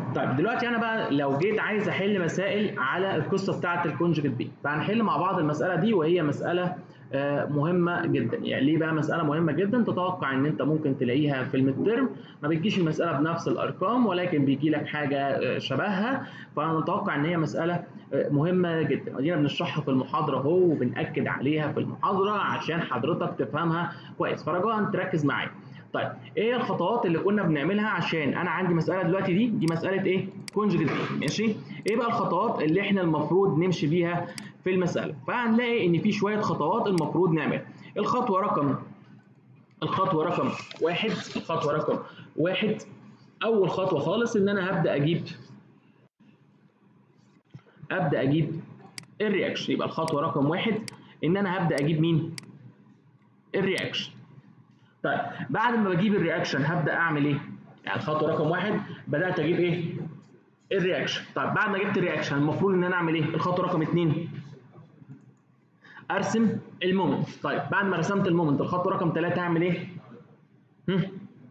طيب دلوقتي انا بقى لو جيت عايز احل مسائل على القصه بتاعه الكونجكت بي فهنحل مع بعض المساله دي وهي مساله مهمه جدا يعني ليه بقى مساله مهمه جدا تتوقع ان انت ممكن تلاقيها في الميد ترم ما بتجيش المساله بنفس الارقام ولكن بيجي لك حاجه شبهها فانا متوقع ان هي مساله مهمه جدا ادينا بنشرحها في المحاضره اهو وبناكد عليها في المحاضره عشان حضرتك تفهمها كويس فرجاء تركز معايا طيب ايه الخطوات اللي كنا بنعملها عشان انا عندي مساله دلوقتي دي دي مساله ايه كونجكت ماشي ايه بقى الخطوات اللي احنا المفروض نمشي بيها في المساله فهنلاقي ان في شويه خطوات المفروض نعملها الخطوه رقم الخطوه رقم واحد الخطوه رقم واحد اول خطوه خالص ان انا هبدا اجيب ابدا اجيب الرياكشن يبقى الخطوه رقم واحد ان انا هبدا اجيب مين الرياكشن طيب بعد ما بجيب الرياكشن هبدا اعمل ايه يعني الخطوه رقم واحد بدات اجيب ايه الرياكشن طيب بعد ما جبت الرياكشن المفروض ان انا اعمل ايه الخطوه رقم اثنين ارسم المومنت طيب بعد ما رسمت المومنت الخطوه رقم ثلاثة اعمل ايه هم.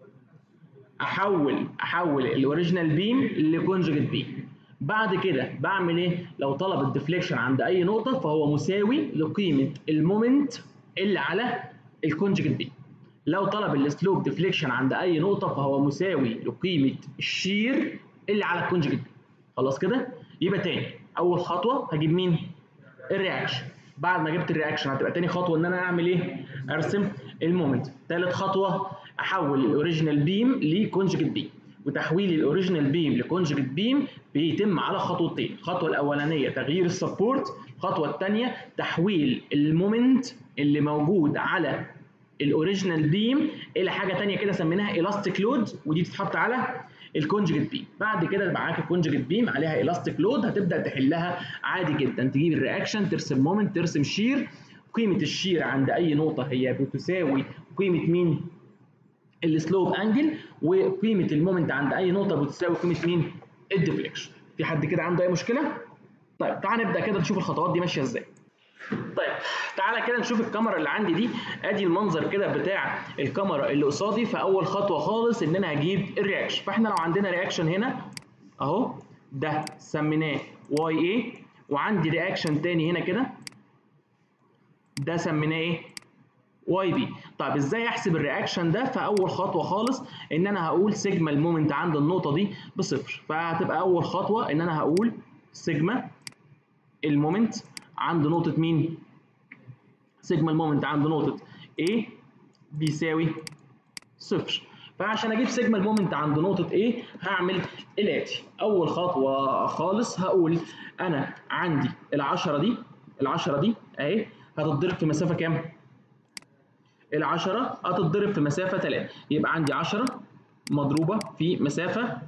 احول احول الاوريجينال بيم لكونجكت بيم بعد كده بعمل ايه لو طلب الديفليكشن عند اي نقطه فهو مساوي لقيمه المومنت اللي على الكونجكت بيم لو طلب السلوب ديفليكشن عند اي نقطه فهو مساوي لقيمه الشير اللي على الكونجكت خلاص كده يبقى تاني اول خطوه هجيب مين الرياكشن بعد ما جبت الرياكشن هتبقى تاني خطوه ان انا اعمل ايه ارسم المومنت ثالث خطوه احول الاوريجينال بيم لكونجكت بيم وتحويل الاوريجينال بيم لكونجكت بيم بيتم على خطوتين الخطوه الاولانيه تغيير السبورت الخطوه الثانيه تحويل المومنت اللي موجود على الاوريجينال بيم الى حاجه ثانيه كده سميناها الاستيك لود ودي بتتحط على الكونجكت بيم بعد كده يبقى معاك الكونجكت بيم عليها الاستيك لود هتبدا تحلها عادي جدا تجيب الرياكشن ترسم مومنت ترسم شير قيمه الشير عند اي نقطه هي بتساوي قيمه مين السلوب انجل وقيمه المومنت عند اي نقطه بتساوي قيمه مين الديفليكشن في حد كده عنده اي مشكله طيب تعال نبدا كده نشوف الخطوات دي ماشيه ازاي طيب تعالى كده نشوف الكاميرا اللي عندي دي ادي المنظر كده بتاع الكاميرا اللي قصادي فاول خطوه خالص ان انا هجيب الرياكشن فاحنا لو عندنا رياكشن هنا اهو ده سميناه واي اي وعندي رياكشن تاني هنا كده ده سميناه ايه واي بي طيب ازاي احسب الرياكشن ده فاول خطوه خالص ان انا هقول سيجما المومنت عند النقطه دي بصفر فهتبقى اول خطوه ان انا هقول سيجما المومنت عند نقطة مين؟ سيجما المومنت عند نقطة A بيساوي صفر فعشان اجيب سيجما المومنت عند نقطة A هعمل الآتي أول خطوة خالص هقول أنا عندي العشرة دي العشرة دي أهي هتتضرب في مسافة كام؟ العشرة هتتضرب في مسافة 3 يبقى عندي 10 مضروبة في مسافة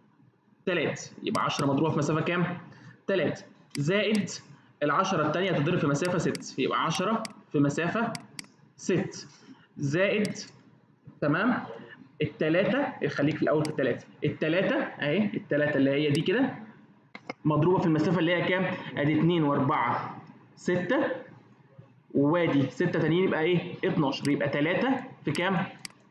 3 يبقى 10 مضروبة في مسافة كام؟ 3 زائد العشرة التانية تضرب في مسافة 6 يبقى 10 في مسافة 6 زائد تمام التلاتة خليك في الأول في التلاتة التلاتة أهي التلاتة اللي هي دي كده مضروبة في المسافة اللي هي كام؟ أدي 2 و4 6 وادي 6 تانيين يبقى إيه؟ 12 يبقى 3 في كام؟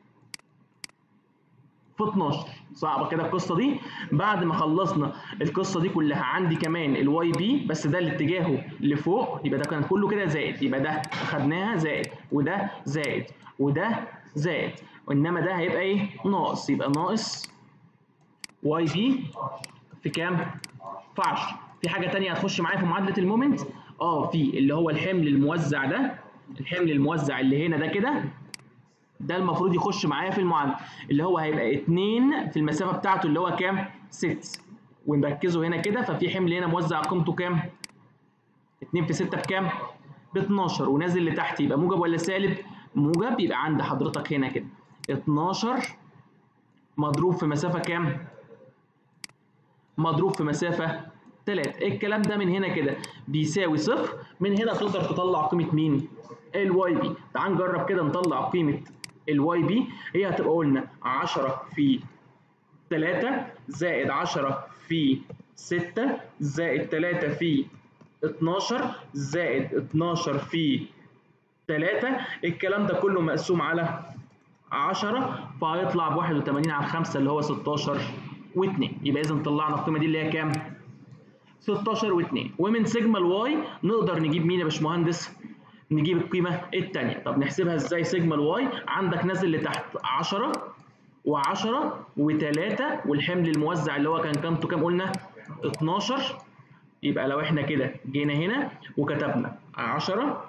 في 12 صعبه كده القصه دي بعد ما خلصنا القصه دي كلها عندي كمان الواي بي بس ده اللي اتجاهه لفوق يبقى ده كان كله كده زائد يبقى ده اخدناها زائد وده زائد وده زائد وانما ده هيبقى ايه ناقص يبقى ناقص واي بي في كام في 10 في حاجه ثانيه هتخش معايا في معادله المومنت اه في اللي هو الحمل الموزع ده الحمل الموزع اللي هنا ده كده ده المفروض يخش معايا في المعادله اللي هو هيبقى 2 في المسافه بتاعته اللي هو كام 6 ونركزه هنا كده ففي حمل هنا موزع قيمته كام 2 في 6 بكام ب 12 ونازل لتحت يبقى موجب ولا سالب موجب يبقى عند حضرتك هنا كده 12 مضروب في مسافه كام مضروب في مسافه 3 الكلام ده من هنا كده بيساوي صفر من هنا تقدر تطلع قيمه مين الواي بي تعال نجرب كده نطلع قيمه الواي بي هي هتبقى قلنا 10 في 3 زائد 10 في 6 زائد 3 في 12 زائد 12 في 3 الكلام ده كله مقسوم على 10 فهيطلع ب 81 على 5 اللي هو 16 و2 يبقى اذا طلعنا القيمه دي اللي هي كام 16 و2 ومن سيجما الواي نقدر نجيب مين يا باشمهندس نجيب القيمه الثانيه طب نحسبها ازاي سيجما الواي عندك نازل لتحت 10 و10 و3 والحمل الموزع اللي هو كان قيمته كام قلنا 12 يبقى لو احنا كده جينا هنا وكتبنا 10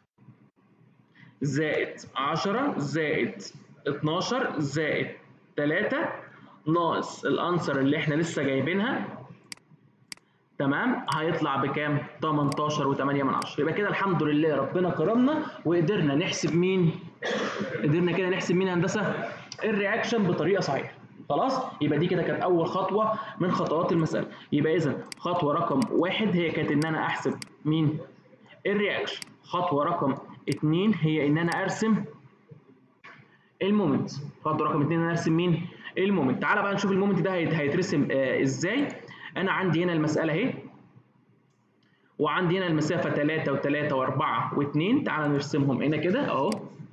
زائد 10 زائد 12 زائد 3 ناقص الانسر اللي احنا لسه جايبينها تمام هيطلع بكام 18 و8 من 10 يبقى كده الحمد لله ربنا كرمنا وقدرنا نحسب مين قدرنا كده نحسب مين هندسه الرياكشن بطريقه صحيحه خلاص يبقى دي كده كانت اول خطوه من خطوات المساله يبقى اذا خطوه رقم واحد هي كانت ان انا احسب مين الرياكشن خطوه رقم اتنين هي ان انا ارسم المومنت خطوه رقم اتنين ان انا ارسم مين المومنت تعالى بقى نشوف المومنت ده هيترسم آه ازاي انا عندي هنا المساله اهي وعندي هنا المسافه 3 و3 و4 و2 تعالى نرسمهم هنا كده اهو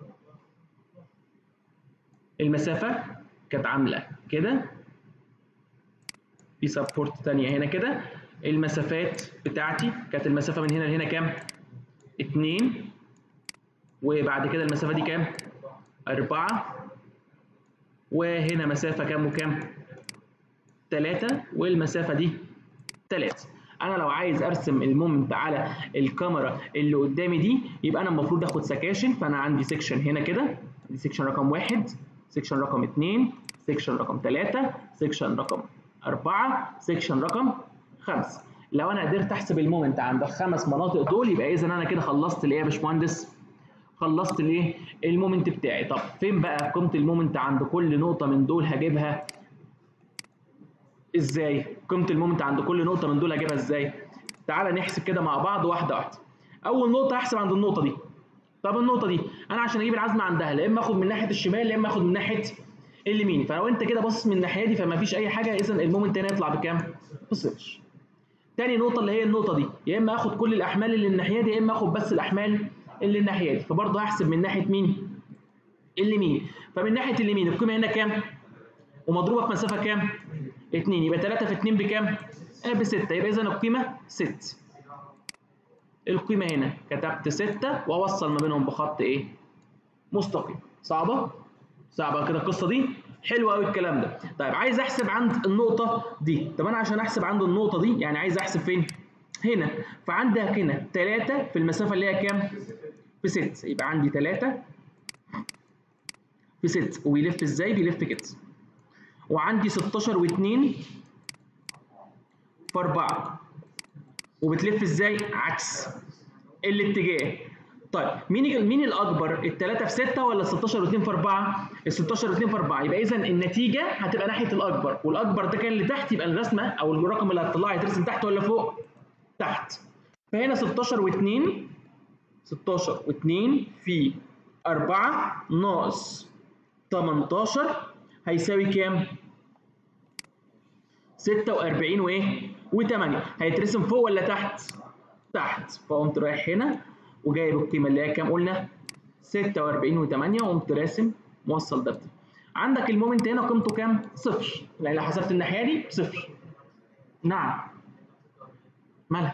المسافه كانت عامله كده في سبورت ثانيه هنا كده المسافات بتاعتي كانت المسافه من هنا لهنا كام 2 وبعد كده المسافه دي كام 4 وهنا مسافه كام وكام 3 والمسافه دي 3 انا لو عايز ارسم المومنت على الكاميرا اللي قدامي دي يبقى انا المفروض اخد سكاشن فانا عندي سيكشن هنا كده دي سيكشن رقم 1 سيكشن رقم 2 سيكشن رقم 3 سيكشن رقم 4 سيكشن رقم 5 لو انا قدرت احسب المومنت عند الخمس مناطق دول يبقى اذا انا كده خلصت الايه يا باشمهندس خلصت الايه المومنت بتاعي طب فين بقى قيمه المومنت عند كل نقطه من دول هجيبها ازاي قيمه المومنت عند كل نقطه من دول هجيبها ازاي تعالى نحسب كده مع بعض واحده واحده اول نقطه هحسب عند النقطه دي طب النقطه دي انا عشان اجيب العزم عندها لا اما اخد من ناحيه الشمال لا اما اخد من ناحيه اليمين فلو انت كده باصص من الناحيه دي فما فيش اي حاجه اذا المومنت هنا يطلع بكام بصفر تاني نقطه اللي هي النقطه دي يا اما اخد كل الاحمال اللي الناحيه دي يا اما اخد بس الاحمال اللي الناحيه دي فبرضه هحسب من ناحيه مين اليمين فمن ناحيه اليمين القيمه هنا كام ومضروبه في مسافه كام 2 يبقى 3 في 2 بكام ب 6 يبقى اذا القيمه 6 القيمه هنا كتبت 6 واوصل ما بينهم بخط ايه مستقيم صعبه صعبه كده القصه دي حلو قوي الكلام ده طيب عايز احسب عند النقطه دي طب انا عشان احسب عند النقطه دي يعني عايز احسب فين هنا فعندك هنا 3 في المسافه اللي هي كام في 6 يبقى عندي 3 في 6 ويلف ازاي بيلف كده وعندي 16 و2 في 4 وبتلف ازاي عكس الاتجاه طيب مين مين الاكبر الثلاثه في 6 ولا ال 16 و2 في 4 ال 16 و2 في 4 يبقى اذا النتيجه هتبقى ناحيه الاكبر والاكبر ده كان اللي تحت يبقى الرسمه او الرقم اللي هتطلعه هيترسم تحت ولا فوق تحت فهنا 16 و2 16 و2 في 4 ناقص 18 هيساوي كام 46 وايه و8 هيترسم فوق ولا تحت تحت فقمت رايح هنا وجايب القيمه اللي هي كام قلنا 46 و8 وقمت راسم موصل ده عندك المومنت هنا قيمته كام صفر يعني لو حسبت الناحيه دي صفر نعم مالها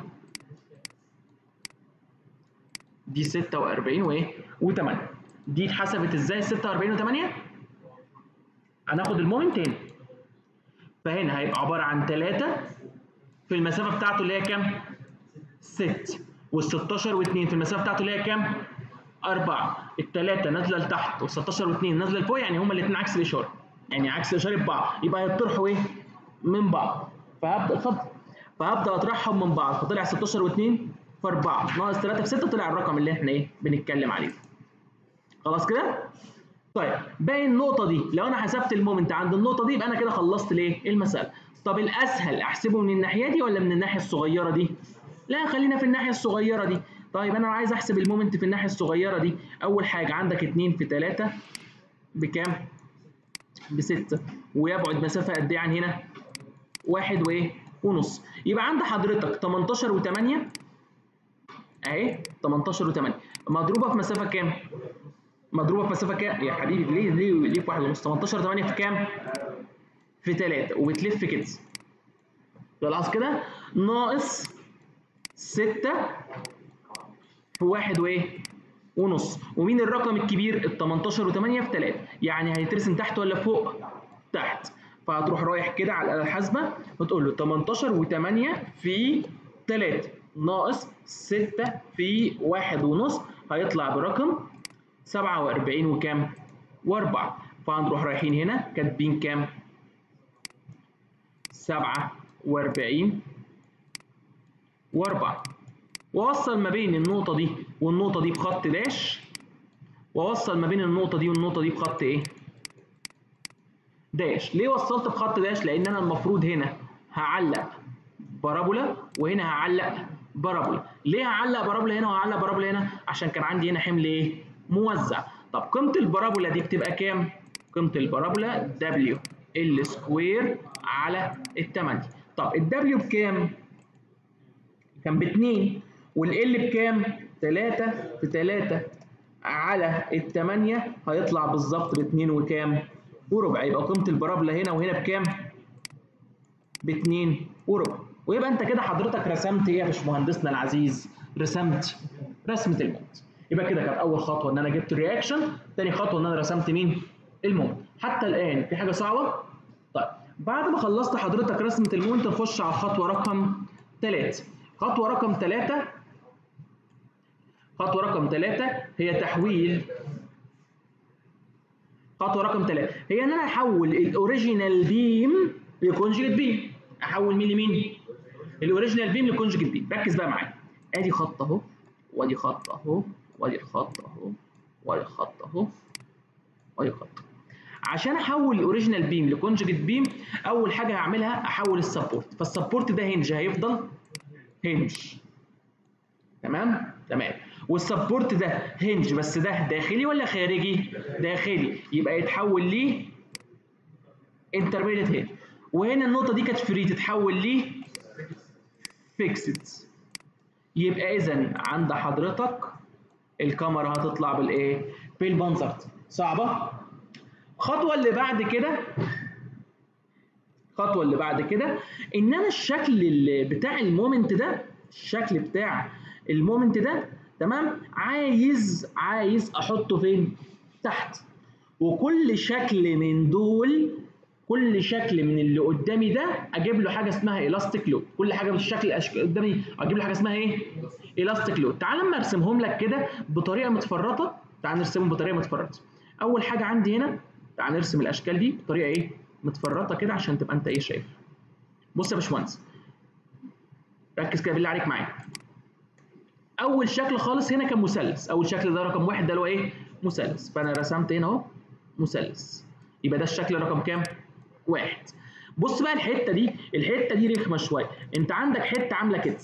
دي 46 وايه و8 دي اتحسبت ازاي 46 و8 هناخد المومنت هنا فهنا هيبقى عباره عن 3 في المسافه بتاعته اللي هي كام 6 وال 16 و2 في المسافه بتاعته اللي هي كام 4 الثلاثه نازله لتحت وال 16 و2 نازله لفوق يعني هما الاثنين عكس الاشاره يعني عكس اشاره بعض يبقى هيطرحوا ايه من بعض فهبدا اتفضل فهبدا اطرحهم من بعض فطلع 16 و2 في 4 ناقص 3 في 6 طلع الرقم اللي احنا ايه بنتكلم عليه خلاص كده طيب باقي النقطه دي لو انا حسبت المومنت عند النقطه دي يبقى انا كده خلصت الايه المساله طب الاسهل احسبه من الناحيه دي ولا من الناحيه الصغيره دي لا خلينا في الناحيه الصغيره دي طيب انا عايز احسب المومنت في الناحيه الصغيره دي اول حاجه عندك 2 في 3 بكام ب 6 ويبعد مسافه قد ايه عن هنا واحد وايه ونص يبقى عند حضرتك 18 و8 اهي 18 و8 مضروبه في مسافه كام مضروبه في مسافه كام يا حبيبي ليه ليه ليه في واحد ونص 18 8 في كام في 3 وبتلف كده تلاحظ كده ناقص 6 في 1 وايه ونص ومين الرقم الكبير ال 18 و8 في 3 يعني هيترسم تحت ولا فوق تحت فهتروح رايح كده على الآلة الحاسبة وتقول له 18 و8 في 3 ناقص 6 في 1 ونص هيطلع برقم 47 وكام؟ و4 فهنروح رايحين هنا كاتبين كام؟ 47 و4 واوصل ما بين النقطة دي والنقطة دي بخط داش واوصل ما بين النقطة دي والنقطة دي بخط ايه؟ داش ليه وصلت بخط داش لان انا المفروض هنا هعلق بارابولا وهنا هعلق بارابولا ليه هعلق بارابولا هنا وهعلق بارابولا هنا عشان كان عندي هنا حمل ايه موزع طب قيمه البارابولا دي بتبقى كام قيمه البارابولا دبليو ال سكوير على الثمانية طب الدبليو بكام كان ب 2 والال بكام 3 في 3 على الثمانية هيطلع بالظبط ب 2 وكام وربع يبقى قيمه البارابولا هنا وهنا بكام ب 2 وربع ويبقى انت كده حضرتك رسمت ايه يا باشمهندسنا العزيز رسمت رسمه المومنت يبقى كده كانت اول خطوه ان انا جبت الرياكشن تاني خطوه ان انا رسمت مين المومنت حتى الان في حاجه صعبه طيب بعد ما خلصت حضرتك رسمه المومنت نخش على الخطوه رقم 3 خطوه رقم 3 خطوه رقم 3 هي تحويل خطوه رقم 3 هي ان انا احول الاوريجينال بيم لكونجكت بيم احول مين لمين الاوريجينال بيم لكونجكت بيم ركز بقى معايا ادي خط اهو وادي خط اهو وادي الخط اهو وادي الخط اهو وادي الخط عشان احول الاوريجينال بيم لكونجكت بيم اول حاجه هعملها احول السبورت فالسبورت ده هنج هيفضل هنج تمام تمام والسبورت ده هنج بس ده داخلي ولا خارجي داخلي يبقى يتحول ليه انترميديت هنج وهنا النقطه دي كانت فري تتحول ليه فيكسد يبقى اذا عند حضرتك الكاميرا هتطلع بالايه بالمنظر ده صعبه الخطوه اللي بعد كده الخطوه اللي بعد كده ان انا الشكل اللي بتاع المومنت ده الشكل بتاع المومنت ده تمام عايز عايز احطه فين تحت وكل شكل من دول كل شكل من اللي قدامي ده اجيب له حاجه اسمها الاستيك لود كل حاجه من الشكل اللي قدامي اجيب له حاجه اسمها ايه الاستيك لود تعال لما ارسمهم لك كده بطريقه متفرطه تعال نرسمهم بطريقه متفرطه اول حاجه عندي هنا تعال نرسم الاشكال دي بطريقه ايه متفرطه كده عشان تبقى انت ايه شايف بص يا باشمهندس ركز كده بالله عليك معايا اول شكل خالص هنا كان مثلث اول شكل ده رقم واحد ده اللي هو ايه مثلث فانا رسمت هنا اهو مثلث يبقى ده الشكل رقم كام واحد بص بقى الحته دي الحته دي رخمه شويه انت عندك حته عامله كده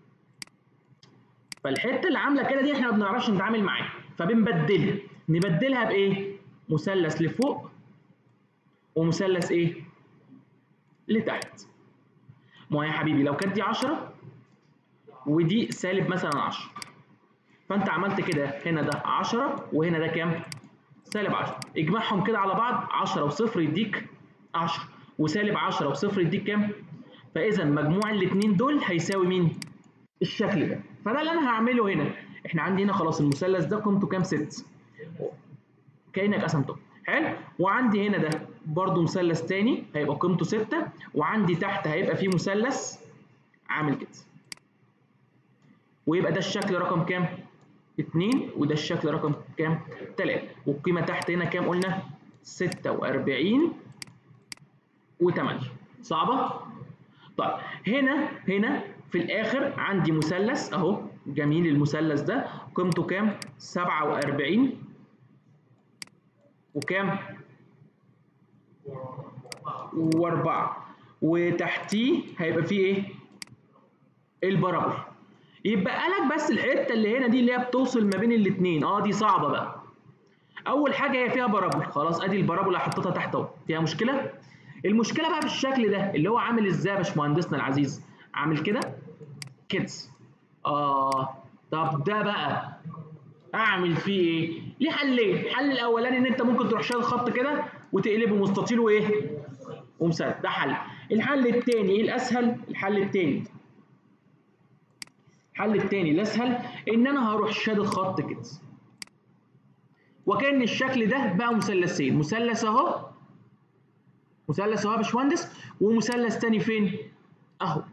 فالحته اللي عامله كده دي احنا ما بنعرفش نتعامل معاها فبنبدلها نبدلها بايه مثلث لفوق ومثلث ايه لتحت ما يا حبيبي لو كانت دي 10 ودي سالب مثلا 10 فانت عملت كده هنا ده 10 وهنا ده كام سالب 10 اجمعهم كده على بعض 10 وصفر يديك 10 وسالب 10 وصفر يديك كام فاذا مجموع الاثنين دول هيساوي مين الشكل ده فده اللي انا هعمله هنا احنا عندي هنا خلاص المثلث ده قيمته كام 6 كانك قسمته حلو وعندي هنا ده برضو مثلث تاني هيبقى قيمته 6 وعندي تحت هيبقى فيه مثلث عامل كده ويبقى ده الشكل رقم كام 2 وده الشكل رقم كام 3 والقيمه تحت هنا كام قلنا 46 و8 صعبه طيب هنا هنا في الاخر عندي مثلث اهو جميل المثلث ده قيمته كام 47 وكام واربعة وتحتيه هيبقى فيه ايه البارابول يبقى لك بس الحته اللي هنا دي اللي هي بتوصل ما بين الاثنين اه دي صعبه بقى اول حاجه هي فيها بارابول خلاص ادي البارابول حطيتها تحت اهو فيها مشكله المشكله بقى في الشكل ده اللي هو عامل ازاي يا باشمهندسنا العزيز عامل كده كده اه طب ده بقى اعمل فيه ايه ليه حلين الحل الاولاني ان انت ممكن تروح شايل خط كده وتقلبه مستطيل وايه ومثلث ده حل الحل الثاني ايه الاسهل الحل الثاني الحل الثاني الاسهل ان انا هروح شادد خط كده وكان الشكل ده بقى مثلثين مثلث اهو مثلث اهو يا باشمهندس ومثلث تاني فين اهو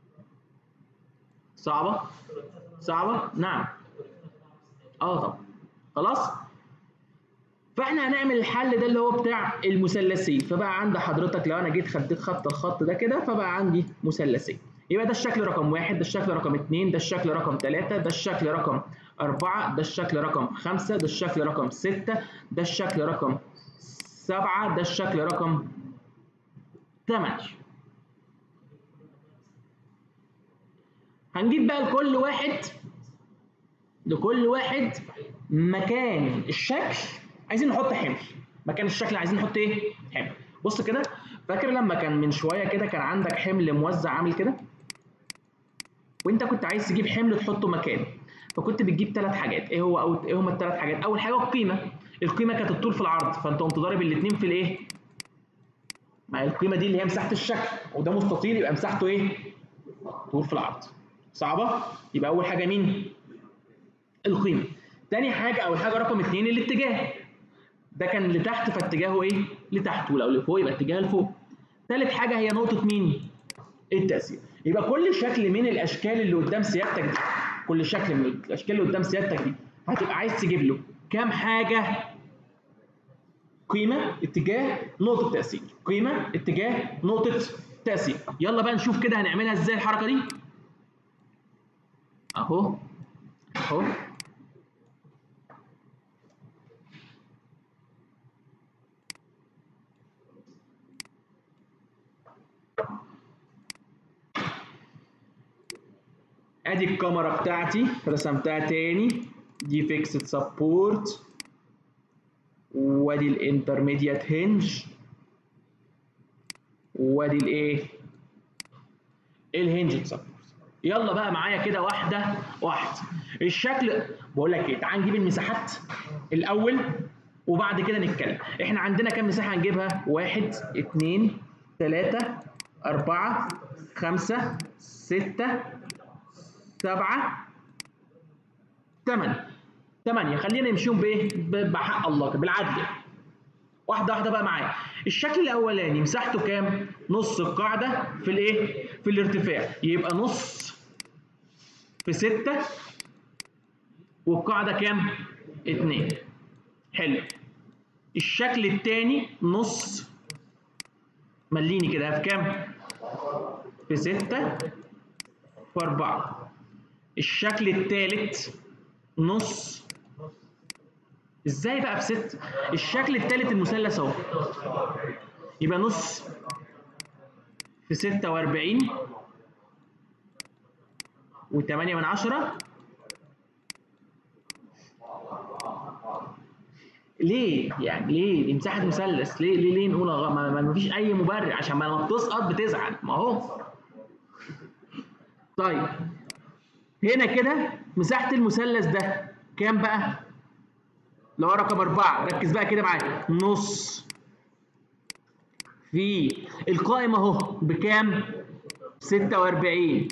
صعبه صعبه نعم اه طبعا خلاص فاحنا هنعمل الحل ده اللي هو بتاع المثلثين فبقى عند حضرتك لو انا جيت خدت خط الخط ده كده فبقى عندي مثلثين يبقى ده الشكل رقم واحد ده الشكل رقم اثنين ده الشكل رقم ثلاثة ده الشكل رقم أربعة ده الشكل رقم خمسة ده الشكل رقم ستة ده الشكل رقم سبعة ده الشكل رقم ثمانية هنجيب بقى لكل واحد لكل واحد مكان الشكل عايزين نحط حمل مكان الشكل عايزين نحط ايه حمل بص كده فاكر لما كان من شويه كده كان عندك حمل موزع عامل كده وانت كنت عايز تجيب حمل تحطه مكانه فكنت بتجيب ثلاث حاجات ايه هو أو ايه هما الثلاث حاجات اول حاجه القيمه القيمه كانت الطول في العرض فانت قمت ضارب الاثنين في الايه مع القيمه دي اللي هي مساحه الشكل وده مستطيل يبقى مساحته ايه طول في العرض صعبه يبقى اول حاجه مين القيمه تاني حاجه اول حاجه رقم اثنين الاتجاه ده كان لتحت فاتجاهه ايه لتحت ولو لفوق يبقى اتجاه لفوق ثالث حاجه هي نقطه مين التاثير يبقى كل شكل من الاشكال اللي قدام سيادتك دي كل شكل من الاشكال اللي قدام سيادتك دي هتبقى عايز تجيب له كام حاجه قيمه اتجاه نقطه تاثير قيمه اتجاه نقطه تاثير يلا بقى نشوف كده هنعملها ازاي الحركه دي اهو اهو ادي الكاميرا بتاعتي رسمتها تاني دي فيكسد سبورت وادي الانترميديات هنج وادي الايه الهنج سبورت يلا بقى معايا كده واحده واحده الشكل بقول لك ايه تعال نجيب المساحات الاول وبعد كده نتكلم احنا عندنا كام مساحه هنجيبها واحد اتنين تلاته اربعه خمسه سته سبعة ثمانية ثمانية خلينا نمشيهم بإيه؟ بحق الله بالعدل واحدة واحدة بقى معايا الشكل الأولاني مساحته كام؟ نص القاعدة في الإيه؟ في الارتفاع يبقى نص في ستة والقاعدة كام؟ اتنين حلو الشكل التاني نص مليني كده في كام؟ في ستة في أربعة الشكل الثالث نص ازاي بقى في ست الشكل الثالث المثلث اهو يبقى نص في ستة وأربعين وتمانية من عشرة ليه يعني ليه دي مساحة مثلث ليه ليه ليه نقول ما, ما فيش أي مبرر عشان ما لما بتسقط بتزعل ما هو طيب هنا كده مساحة المثلث ده كام بقى؟ اللي هو رقم أربعة ركز بقى كده معايا نص في القائم أهو بكام؟ 46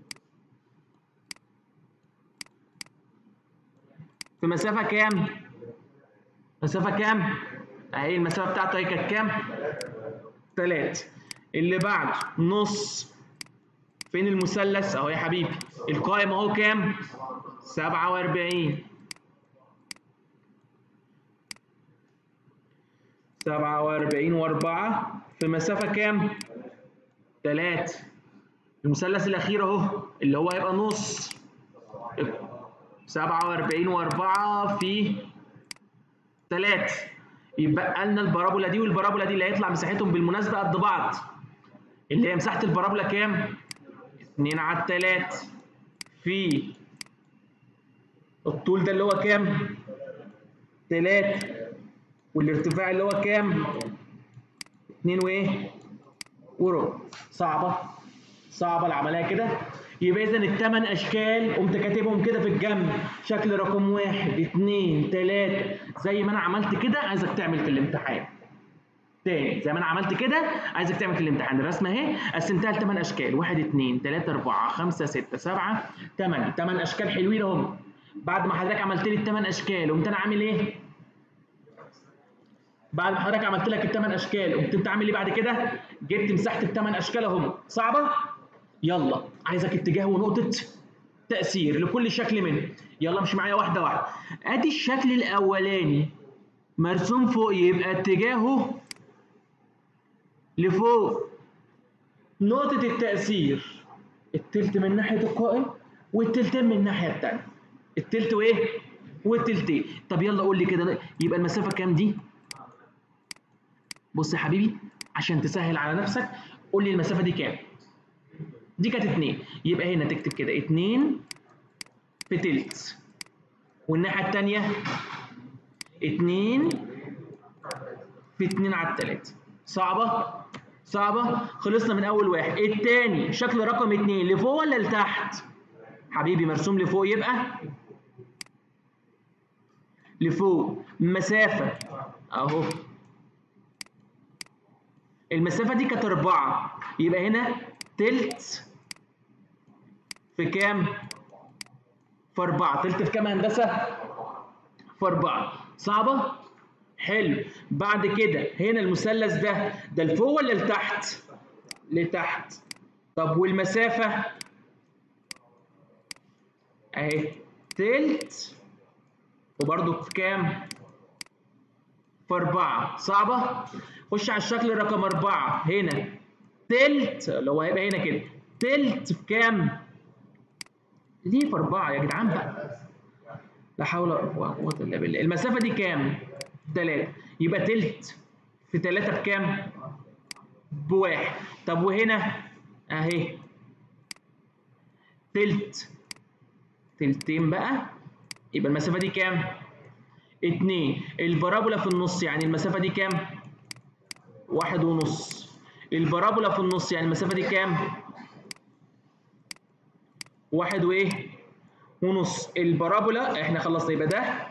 في مسافة كام؟ مسافة كام؟ أهي المسافة بتاعته أهي كانت كام؟ 3 اللي بعده نص فين المثلث اهو يا حبيبي القائم اهو كام 47 47 و4 في مسافة كام 3 المثلث الأخير أهو اللي هو هيبقى نص 47 و4 في 3 يبقى لنا البارابولا دي والبارابولا دي اللي هيطلع مساحتهم بالمناسبة قد بعض اللي هي مساحة البارابولا كام؟ 2 على التلات في الطول ده اللي هو كام؟ تلاتة والارتفاع اللي هو كام؟ اتنين وايه؟ وربع صعبة صعبة العملية كده يبقى إذا الثمان أشكال قمت كاتبهم كده في الجنب شكل رقم واحد اتنين تلاتة زي ما أنا عملت كده عايزك تعمل في الامتحان تاني زي ما انا عملت كده عايزك تعمل في الامتحان الرسمه اهي قسمتها لثمان اشكال 1 2 3 4 5 6 7 8 8 اشكال حلوين اهم بعد ما حضرتك عملت لي الثمان اشكال قمت انا عامل ايه؟ بعد ما حضرتك عملت لك الثمان اشكال قمت انت عامل ايه بعد كده؟ جبت مساحه الثمان اشكال اهم صعبه؟ يلا عايزك اتجاه ونقطه تاثير لكل شكل منهم يلا امشي معايا واحده واحده ادي الشكل الاولاني مرسوم فوق يبقى اتجاهه لفوق نقطة التأثير التلت من ناحية القائم والتلتين من الناحية التانية التلت وايه؟ والتلتين طب يلا قول لي كده يبقى المسافة كام دي؟ بص يا حبيبي عشان تسهل على نفسك قول لي المسافة دي كام؟ دي كانت اتنين يبقى هنا تكتب كده اتنين في تلت والناحية التانية اتنين في اتنين على التلاتة صعبة؟ صعبة؟ خلصنا من أول واحد، التاني شكل رقم اتنين لفوق ولا لتحت؟ حبيبي مرسوم لفوق يبقى لفوق مسافة أهو المسافة دي كانت أربعة يبقى هنا تلت في كام؟ في أربعة، تلت في كام يا هندسة؟ في أربعة، صعبة؟ حلو بعد كده هنا المثلث ده ده لفوق ولا لتحت لتحت طب والمسافة اهي تلت وبرضو في كام في أربعة صعبة خش على الشكل رقم أربعة هنا تلت اللي هو هيبقى هنا كده تلت في كام دي في أربعة يا جدعان بقى لا حول ولا قوة إلا بالله المسافة دي كام 3 يبقى تلت في 3 بكام؟ بواحد طب وهنا اهي تلت تلتين بقى يبقى المسافة دي كام؟ اتنين البارابولا في النص يعني المسافة دي كام؟ واحد ونص البارابولا في النص يعني المسافة دي كام؟ واحد وايه؟ ونص البارابولا احنا خلصنا يبقى ده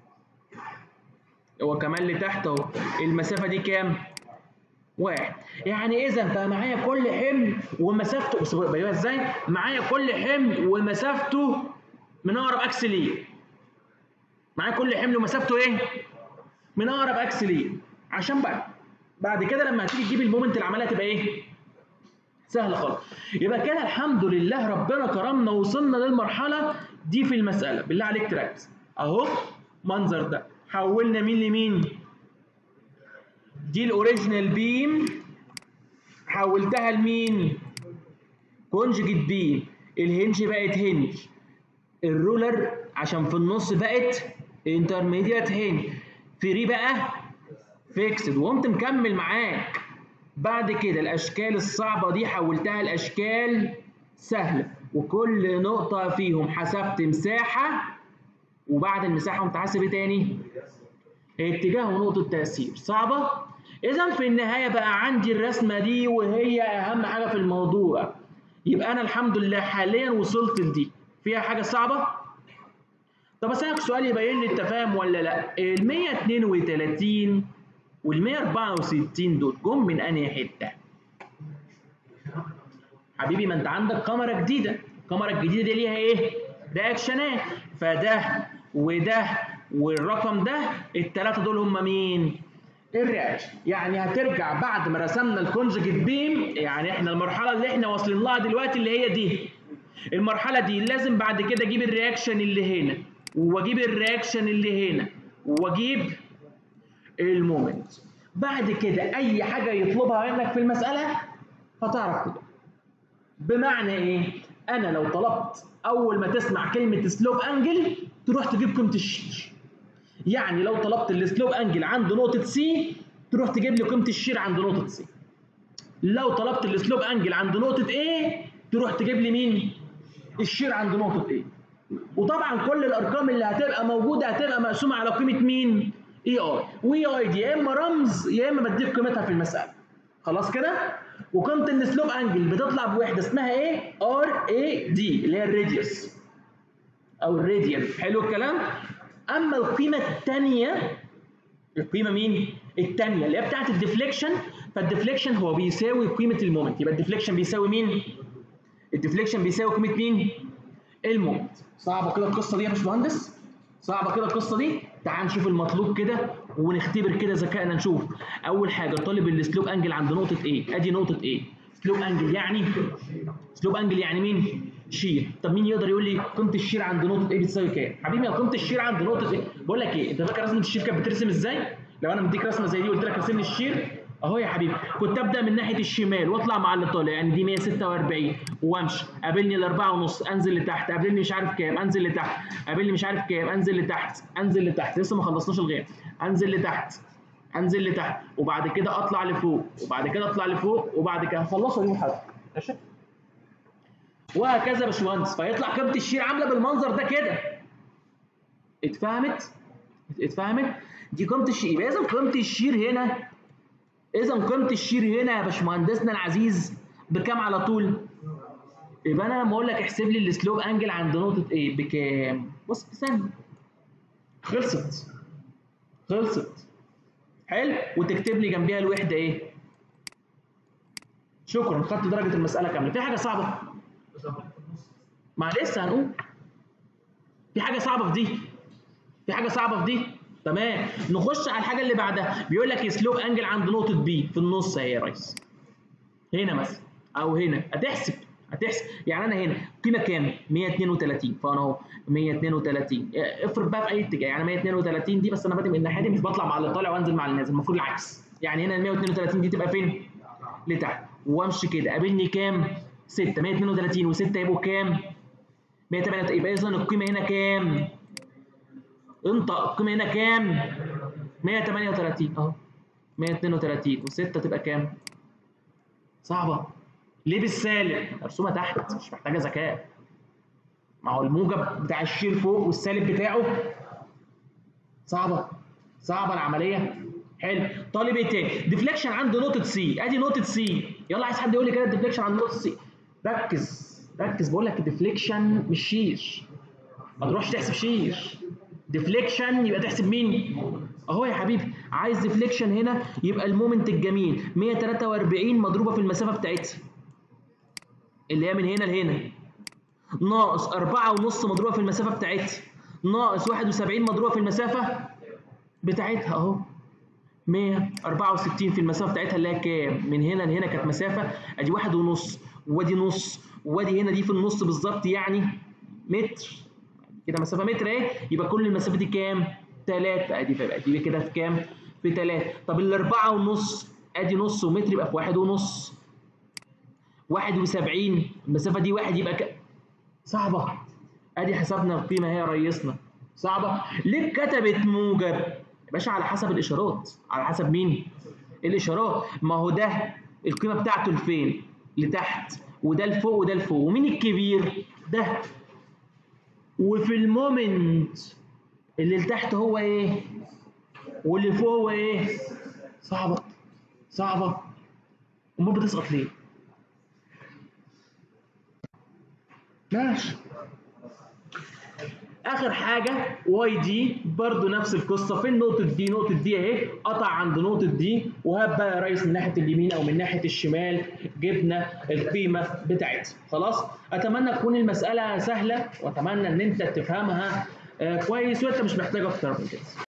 هو كمان لتحت اهو المسافه دي كام؟ واحد يعني اذا انت معايا كل حمل ومسافته بص بجيبها ازاي؟ معايا كل حمل ومسافته من اقرب اكس ليه معايا كل حمل ومسافته ايه؟ من اقرب اكس ليه عشان بقى بعد كده لما هتيجي تجيب المومنت اللي عملها تبقى ايه؟ سهله خالص يبقى كده الحمد لله ربنا كرمنا وصلنا للمرحله دي في المساله بالله عليك تركز اهو منظر ده حولنا مين لمين دي الاوريجينال بيم حولتها لمين كونجكت بيم الهنج بقت هنج الرولر عشان في النص بقت انترميديت هنج فري بقى فيكسد وقمت مكمل معاك بعد كده الاشكال الصعبه دي حولتها لاشكال سهله وكل نقطه فيهم حسبت مساحه وبعد المساحه قمت حاسب ايه تاني اتجاه ونقطه تاثير صعبه اذا في النهايه بقى عندي الرسمه دي وهي اهم حاجه في الموضوع يبقى انا الحمد لله حاليا وصلت لدي فيها حاجه صعبه طب اسالك سؤال يبين لي التفاهم ولا لا ال 132 وال 164 دول جم من انهي حته حبيبي ما انت عندك كاميرا جديده الكاميرا الجديده دي ليها ايه رياكشنات فده وده والرقم ده الثلاثه دول هم مين الرياكشن يعني هترجع بعد ما رسمنا الكونجكت بيم يعني احنا المرحله اللي احنا واصلين لها دلوقتي اللي هي دي المرحله دي لازم بعد كده اجيب الرياكشن اللي هنا واجيب الرياكشن اللي هنا واجيب المومنت بعد كده اي حاجه يطلبها منك في المساله هتعرف كده بمعنى ايه انا لو طلبت اول ما تسمع كلمه سلوب انجل تروح تجيب قيمه الشير يعني لو طلبت السلوب انجل عند نقطه سي تروح تجيب لي قيمه الشير عند نقطه سي لو طلبت السلوب انجل عند نقطه A تروح تجيب لي مين الشير عند نقطه A وطبعا كل الارقام اللي هتبقى موجوده هتبقى مقسومه على قيمه مين اي اي واي اي دي يا اما رمز يا اما بديك قيمتها في المساله خلاص كده وقيمه السلوب انجل بتطلع بوحده اسمها ايه ار اي دي اللي هي الراديوس او الراديان حلو الكلام اما القيمه الثانيه القيمه مين الثانيه اللي هي بتاعت الديفليكشن فالديفليكشن هو بيساوي قيمه المومنت يبقى الديفليكشن بيساوي مين الديفليكشن بيساوي قيمه مين المومنت صعبه كده القصه دي يا باشمهندس صعبه كده القصه دي تعال نشوف المطلوب كده ونختبر كده ذكائنا نشوف اول حاجه طالب السلوب انجل عند نقطه ايه ادي نقطه ايه سلوب انجل يعني سلوب انجل يعني مين شير طب مين يقدر يقول لي قيمه الشير عند نقطه ايه بتساوي كام حبيبي قيمه الشير عند نقطه ايه بقول لك ايه انت فاكر رسمه الشير كانت بترسم ازاي لو انا مديك رسمه زي دي قلت لك ارسم لي الشير اهو يا حبيبي كنت ابدا من ناحيه الشمال واطلع مع اللي طالع يعني دي 146 وامشي قابلني الاربعه ونص انزل لتحت قابلني مش عارف كام انزل لتحت قابلني مش عارف كام انزل لتحت انزل لتحت لسه ما خلصناش الغير انزل لتحت انزل لتحت وبعد كده اطلع لفوق وبعد كده اطلع لفوق وبعد كده هخلصها دي محاضره ماشي وهكذا يا باشمهندس فيطلع قيمه الشير عامله بالمنظر ده كده اتفهمت اتفهمت دي قيمه الشير يبقى اذا قيمه الشير هنا اذا قيمه الشير هنا يا باشمهندسنا العزيز بكام على طول يبقى انا لما اقول لك احسب لي السلوب انجل عند نقطه ايه بكام بص في ثانيه خلصت خلصت حلو وتكتب لي جنبيها الوحده ايه شكرا خدت درجه المساله كامله في حاجه صعبه ما لسه هنقول في حاجه صعبه في دي في حاجه صعبه في دي تمام نخش على الحاجه اللي بعدها بيقول لك سلوب انجل عند نقطه بي في النص اهي يا ريس هنا مثلا او هنا هتحسب هتحسب يعني انا هنا قيمه كام 132 فانا اهو 132 افرض بقى في اي اتجاه يعني 132 دي بس انا بادئ من الناحيه دي مش بطلع مع اللي طالع وانزل مع اللي نازل المفروض العكس يعني هنا ال 132 دي تبقى فين لتحت وامشي كده قابلني كام 6 132 و6 يبقوا كام 138 يبقى اذا القيمه هنا كام انطق القيمه هنا كام 138 اهو 132 و6 تبقى كام صعبه ليه بالسالب مرسومه تحت مش محتاجه ذكاء ما هو الموجب بتاع الشير فوق والسالب بتاعه صعبه صعبه العمليه حلو طالب ايه تاني ديفليكشن عند نقطه سي ادي نقطه سي يلا عايز حد يقول لي كده الديفليكشن عند نقطه سي ركز ركز بقول لك الديفليكشن مش شير ما تروحش تحسب شير ديفليكشن يبقى تحسب مين اهو يا حبيبي عايز ديفليكشن هنا يبقى المومنت الجميل 143 مضروبه في المسافه بتاعتها اللي هي من هنا لهنا ناقص أربعة ونص مضروبة في المسافة بتاعتها ناقص واحد وسبعين مضروبة في المسافة بتاعتها أهو مية أربعة وستين في المسافة بتاعتها اللي هي كام؟ من هنا لهنا كانت مسافة أدي واحد ونص وادي نص وادي هنا دي في النص بالظبط يعني متر كده مسافة متر أهي يبقى كل المسافة دي كام؟ تلاتة أدي فيبقى دي كده في كام؟ في تلاتة طب الأربعة ونص أدي نص ومتر يبقى في واحد ونص 71 المسافة دي واحد يبقى ك... صعبة ادي حسبنا القيمة هي يا ريسنا صعبة ليه كتبت موجب يا باشا على حسب الاشارات على حسب مين الاشارات ما هو ده القيمة بتاعته لفين لتحت وده لفوق وده لفوق ومين الكبير ده وفي المومنت اللي لتحت هو ايه واللي فوق هو ايه صعبة صعبة امال بتسقط ليه ماشي اخر حاجه واي دي برضو نفس القصه فين نقطه دي نقطه دي اهي قطع عند نقطه دي وهات بقى يا ريس من ناحيه اليمين او من ناحيه الشمال جبنا القيمه بتاعتها خلاص اتمنى تكون المساله سهله واتمنى ان انت تفهمها آه كويس وانت مش محتاج اكتر من كده